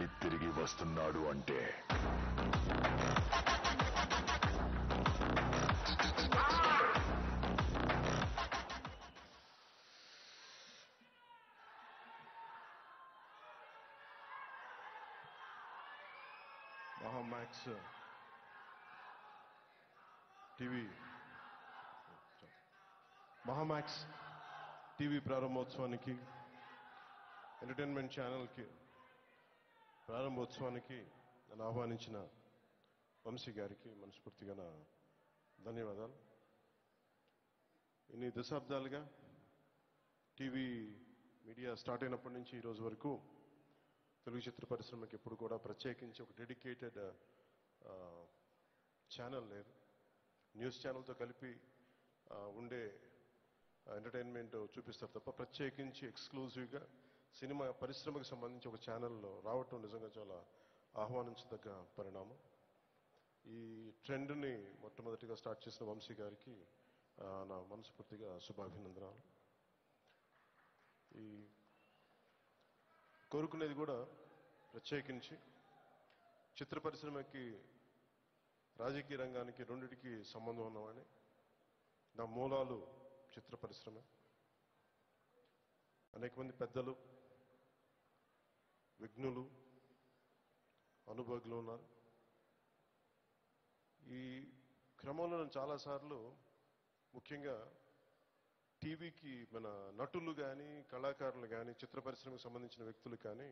తిరిగి వస్తున్నాడు అంటే మహామాక్స్ టీవీ మహామాక్స్ టీవీ ప్రారంభోత్సవానికి ఎంటర్టైన్మెంట్ ఛానల్కి ప్రారంభోత్సవానికి నన్ను ఆహ్వానించిన వంశీ గారికి మనస్ఫూర్తిగా నా ధన్యవాదాలు ఇన్ని దశాబ్దాలుగా టీవీ మీడియా స్టార్ట్ అయినప్పటి నుంచి ఈ రోజు వరకు తెలుగు చిత్ర పరిశ్రమకి ఎప్పుడు కూడా ప్రత్యేకించి ఒక డెడికేటెడ్ ఛానల్ లేదు న్యూస్ ఛానల్తో కలిపి ఆ, ఉండే ఎంటర్టైన్మెంట్ చూపిస్తారు తప్ప ప్రత్యేకించి ఎక్స్క్లూజివ్గా సినిమా పరిశ్రమకు సంబంధించి ఒక ఛానల్లో రావటం నిజంగా చాలా ఆహ్వానించదగ్గ పరిణామం ఈ ట్రెండ్ని మొట్టమొదటిగా స్టార్ట్ చేసిన వంశీ గారికి ఆ, నా మనస్ఫూర్తిగా శుభాభినందనాలు ఈ కోరుకునేది కూడా ప్రత్యేకించి చిత్ర పరిశ్రమకి రాజకీయ రంగానికి రెండిటికి సంబంధం ఉన్నవాడిని నా మూలాలు చిత్ర పరిశ్రమ అనేక మంది పెద్దలు విఘ్నులు అనుభవజ్ఞులు ఉన్నారు ఈ క్రమంలో నేను చాలాసార్లు ముఖ్యంగా టీవీకి మన నటులు కానీ కళాకారులు కానీ చిత్ర పరిశ్రమకు సంబంధించిన వ్యక్తులు కానీ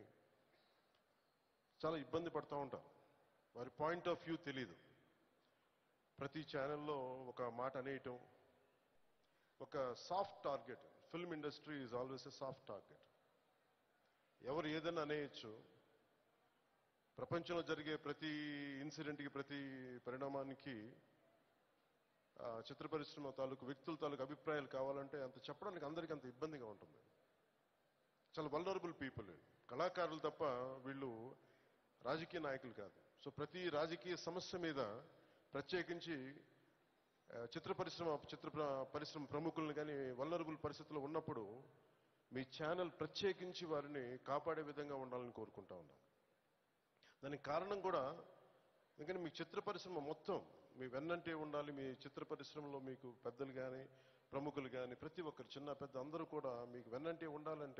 చాలా ఇబ్బంది పడుతూ ఉంటారు వారి పాయింట్ ఆఫ్ వ్యూ తెలియదు ప్రతి ఛానల్లో ఒక మాట అనేయటం ఒక soft target film industry is always a soft target ఎవరు ఏదైనా అనేయచ్చు ప్రపంచంలో జరిగే ప్రతి ఇన్సిడెంట్కి ప్రతి పరిణామానికి ఆ, చిత్ర పరిశ్రమ తాలూకు వ్యక్తుల తాలూకు అభిప్రాయాలు కావాలంటే అంత చెప్పడానికి అందరికీ అంత ఇబ్బందిగా ఉంటుంది చాలా వల్నరబుల్ పీపుల్ కళాకారులు తప్ప వీళ్ళు రాజకీయ నాయకులు కాదు సో ప్రతి రాజకీయ సమస్య మీద ప్రత్యేకించి ఆ, చిత్ర పరిశ్రమ చిత్ర ప్ర- పరిశ్రమ ప్రముఖులను కానీ వల్నరబుల్ పరిస్థితుల్లో ఉన్నప్పుడు మీ ఛానల్ ప్రత్యేకించి వారిని కాపాడే విధంగా ఉండాలని కోరుకుంటా ఉన్నాం దానికి కారణం కూడా ఎందుకంటే మీ చిత్ర పరిశ్రమ మొత్తం మీ వెన్నంటే ఉండాలి మీ చిత్ర పరిశ్రమలో మీకు పెద్దలు కానీ ప్రముఖులు కానీ ప్రతి ఒక్కరు చిన్న పెద్ద అందరూ కూడా మీకు వెన్నంటే ఉండాలంటే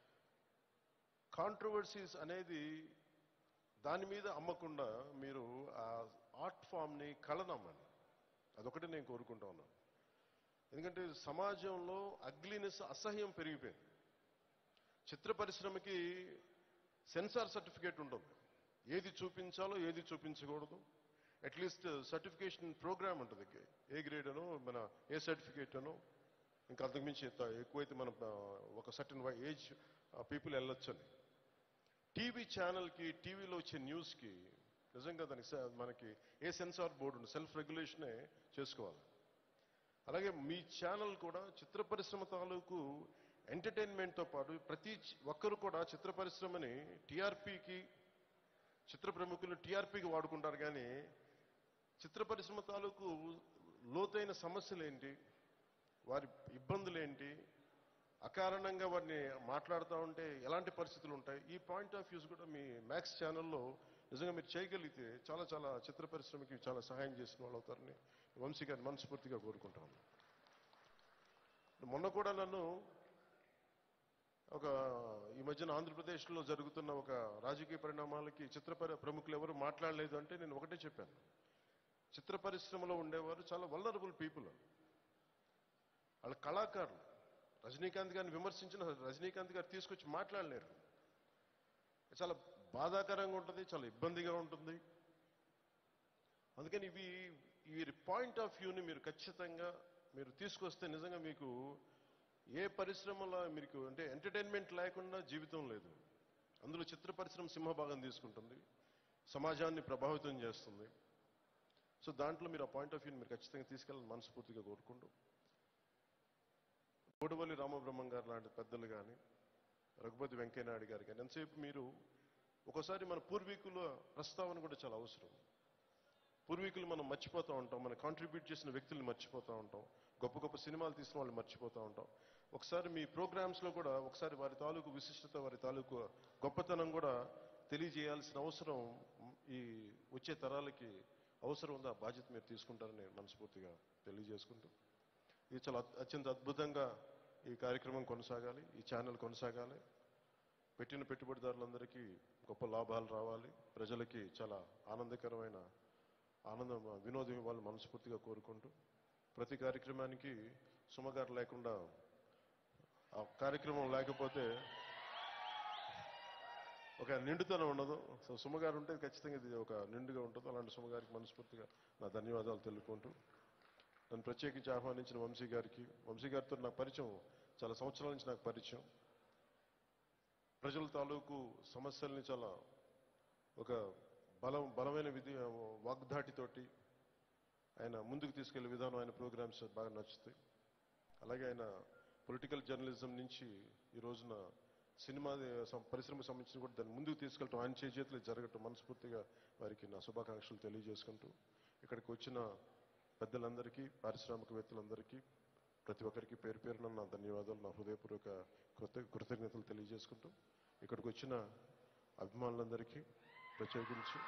కాంట్రవర్సీస్ అనేది దాని మీద అమ్మకుండా మీరు ఆ ఆర్ట్ ఫామ్ని కళనమ్మని అదొకటి నేను కోరుకుంటా ఉన్నాను ఎందుకంటే సమాజంలో అగ్లీనెస్ అసహ్యం పెరిగిపోయింది చిత్ర పరిశ్రమకి సెన్సార్ సర్టిఫికేట్ ఉంటుంది ఏది చూపించాలో ఏది చూపించకూడదు అట్లీస్ట్ సర్టిఫికేషన్ ప్రోగ్రామ్ ఉంటుంది ఏ గ్రేడ్ అనో మన ఏ సర్టిఫికేట్ అనో ఇంకా అంతకుమించి ఎంత- ఎక్కువైతే మన ఆ, ఒక సర్టన్ ఏజ్ పీపుల్ వెళ్ళొచ్చని టీవీ ఛానల్కి టీవీలో వచ్చే న్యూస్కి నిజంగా దానికి స- మనకి ఏ సెన్సార్ బోర్డు ఉంది సెల్ఫ్ రెగ్యులేషనే చేసుకోవాలి అలాగే మీ ఛానల్ కూడా చిత్ర పరిశ్రమ తాలూకు ఎంటర్టైన్మెంట్తో పాటు ప్రతి చ- ఒక్కరు కూడా చిత్ర పరిశ్రమని టీఆర్పీకి చిత్ర ప్రముఖులు టీఆర్పీకి వాడుకుంటారు కానీ చిత్ర పరిశ్రమ తాలూకు లోతైన సమస్యలు ఏంటి వారి ఇబ్బందులు ఏంటి అకారణంగా వారిని మాట్లాడుతూ ఉంటే ఎలాంటి పరిస్థితులు ఉంటాయి ఈ పాయింట్ ఆఫ్ వ్యూస్ కూడా మీ మ్యాక్స్ ఛానల్లో నిజంగా మీరు చేయగలిగితే చాలా చాలా చిత్ర పరిశ్రమకి చాలా సహాయం చేసిన వాళ్ళు అవుతారని వంశీ గారిని మనస్ఫూర్తిగా కోరుకుంటాను మొన్న కూడా నన్ను ఒక ఈ మధ్యన ఆంధ్రప్రదేశ్లో జరుగుతున్న ఒక రాజకీయ పరిణామాలకి చిత్ర పరి- ప్రముఖులు ఎవరు మాట్లాడలేదు అంటే నేను ఒకటే చెప్పాను చిత్ర పరిశ్రమలో ఉండేవారు చాలా వల్నరబుల్ పీపుల్ వాళ్ళ కళాకారులు రజనీకాంత్ గారిని విమర్శించిన రజనీకాంత్ గారు తీసుకొచ్చి మాట్లాడలేరు చాలా బాధాకరంగా ఉంటుంది చాలా ఇబ్బందిగా ఉంటుంది అందుకని ఇవి వీరి పాయింట్ ఆఫ్ వ్యూని మీరు ఖచ్చితంగా మీరు తీసుకొస్తే నిజంగా మీకు ఏ పరిశ్రమలో మీకు అంటే ఎంటర్టైన్మెంట్ లేకుండా జీవితం లేదు అందులో చిత్ర పరిశ్రమ సింహభాగం తీసుకుంటుంది సమాజాన్ని ప్రభావితం చేస్తుంది సో దాంట్లో మీరు ఆ పాయింట్ ఆఫ్ వ్యూని మీరు ఖచ్చితంగా తీసుకెళ్ళాలని మనస్ఫూర్తిగా కోరుకుంటూ కోడవల్లి రామబ్రహ్మం గారు లాంటి పెద్దలు కానీ రఘుపతి వెంకయ్యనాయుడు గారు కానీ ఎంతసేపు మీరు ఒకసారి మన పూర్వీకుల ప్రస్తావన కూడా చాలా అవసరం పూర్వీకులు మనం మర్చిపోతూ ఉంటాం మనం కాంట్రిబ్యూట్ చేసిన వ్యక్తుల్ని మర్చిపోతూ ఉంటాం గొప్ప గొప్ప సినిమాలు తీసిన వాళ్ళు మర్చిపోతూ ఉంటాం ఒకసారి మీ ప్రోగ్రామ్స్లో కూడా ఒకసారి వారి తాలూకు విశిష్టత వారి తాలూకు గొప్పతనం కూడా తెలియజేయాల్సిన అవసరం ఈ వచ్చే తరాలకి అవసరం ఉంది ఆ బాధ్యత మీరు తీసుకుంటారని నేను మనస్ఫూర్తిగా తెలియజేసుకుంటూ ఇది చాలా అత్- అత్యంత అద్భుతంగా ఈ కార్యక్రమం కొనసాగాలి ఈ ఛానల్ కొనసాగాలి పెట్టిన పెట్టుబడిదారులందరికీ గొప్ప లాభాలు రావాలి ప్రజలకి చాలా ఆనందకరమైన ఆనందం వినోదం ఇవ్వాలని మనస్ఫూర్తిగా కోరుకుంటూ ప్రతి కార్యక్రమానికి సుమగారు లేకుండా ఆ కార్యక్రమం లేకపోతే ఒక నిండుతనం ఉండదు సో సుమగారు ఉంటే ఖచ్చితంగా ఇది ఒక నిండుగా ఉంటుంది అలాంటి సుమగారికి మనస్ఫూర్తిగా నా ధన్యవాదాలు తెలుపుకుంటూ నన్ను ప్రత్యేకించి ఆహ్వానించిన వంశీ గారికి వంశీ గారితో నాకు పరిచయం చాలా సంవత్సరాల నుంచి నాకు పరిచయం ప్రజల తాలూకు సమస్యల్ని చాలా ఒక బలం బలమైన విధి వాగ్దాటితోటి ఆయన ముందుకు తీసుకెళ్లే విధానం ఆయన ప్రోగ్రామ్స్ బాగా నచ్చుతాయి అలాగే ఆయన పొలిటికల్ జర్నలిజం నుంచి ఈ రోజున సినిమా సం- పరిశ్రమకు సంబంధించిన కూడా దాన్ని ముందుకు తీసుకెళ్ళటం ఆయన చేతులు జరగటం మనస్ఫూర్తిగా వారికి నా శుభాకాంక్షలు తెలియజేసుకుంటూ ఇక్కడికి వచ్చిన పెద్దలందరికీ పారిశ్రామికవేత్తలందరికీ ప్రతి ఒక్కరికి పేరు పేరున నా ధన్యవాదాలు నా హృదయపూర్వక కృత కృతజ్ఞతలు తెలియజేసుకుంటూ ఇక్కడికి వచ్చిన అభిమానులందరికీ ప్రత్యేకించి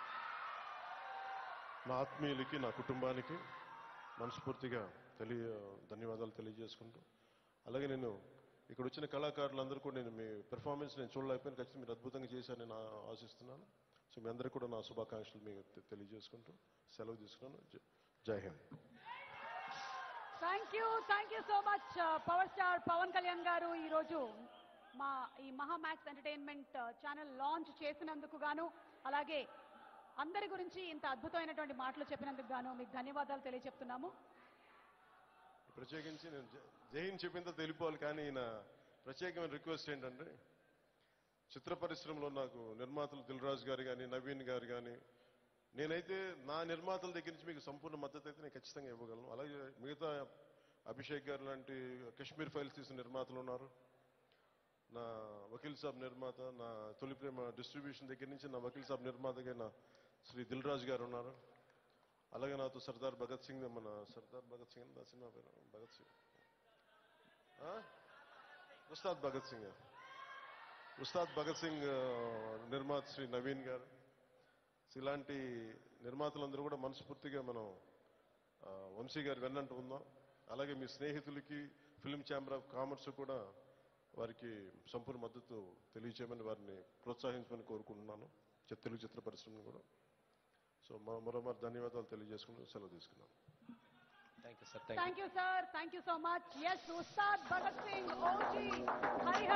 నా ఆత్మీయులకి నా కుటుంబానికి మనస్ఫూర్తిగా తెలియ ధన్యవాదాలు తెలియజేసుకుంటూ అలాగే నేను ఇక్కడ వచ్చిన కళాకారులందరూ కూడా నేను మీ పెర్ఫార్మెన్స్ నేను చూడలేకపోయినా ఖచ్చితంగా మీరు అద్భుతంగా చేశారని నేను ఆ- ఆశిస్తున్నాను సో మీ అందరికీ కూడా నా శుభాకాంక్షలు మీకు తె- తెలియజేసుకుంటూ సెలవు తీసుకున్నాను జ- Jai Hind thank you thank you so much power star Pawan Kalyan garu ఈరోజు మా ఈ మహామాక్స్ ఎంటర్టైన్మెంట్ ఛానల్ లాంచ్ చేసినందుకు గాను అలాగే అందరి గురించి ఇంత అద్భుతమైనటువంటి మాటలు చెప్పినందుకు గాను మీకు ధన్యవాదాలు తెలియజెప్తున్నాము ప్రత్యేకించి నేను జ- జై హింద్ చెప్పిందో తెలిపోవాలి కానీ ఈయన ప్రత్యేకమైన రిక్వెస్ట్ ఏంటంటే చిత్ర పరిశ్రమలో నాకు నిర్మాతలు దిల్రాజు గారు కానీ నవీన్ గారు కానీ నేనైతే నా నిర్మాతల దగ్గర నుంచి మీకు సంపూర్ణ మద్దతు అయితే నేను ఖచ్చితంగా ఇవ్వగలను అలాగే మిగతా అభిషేక్ గారు లాంటి కశ్మీర్ ఫైల్స్ తీసిన నిర్మాతలు ఉన్నారు నా వకీల్ సాబ్ నిర్మాత నా తొలి ప్రేమ డిస్ట్రిబ్యూషన్ దగ్గర నుంచి నా వకీల్ సాబ్ నిర్మాతగా నా శ్రీ దిల్ రాజు గారు ఉన్నారు అలాగే నాతో సర్దార్ భగత్ సింగ్ మన సర్దార్ భగత్ సింగ్ నా సినిమా పేరు భగత్ సింగ్ ఆ? ఉస్తాద్ భగత్ సింగ్ ఉస్తాద్ భగత్ సింగ్ ఆ, నిర్మాత శ్రీ నవీన్ గారు సో ఇలాంటి నిర్మాతలందరూ కూడా మనస్ఫూర్తిగా మనం ఆ, వంశీ గారు వెన్నంటూ ఉందాం అలాగే మీ స్నేహితులకి ఫిల్మ్ ఛాంబర్ ఆఫ్ కామర్స్ కూడా వారికి సంపూర్ణ మద్దతు తెలియచేయమని వారిని ప్రోత్సహించమని కోరుకుంటున్నాను చి- తెలుగు చిత్ర పరిశ్రమను కూడా సో మ- మరోమారు ధన్యవాదాలు తెలియజేసుకుంటూ సెలవు తీసుకున్నాను thank you sir thank you thank you sir thank you so much yes Ustaad Bhagat Singh OG Harihara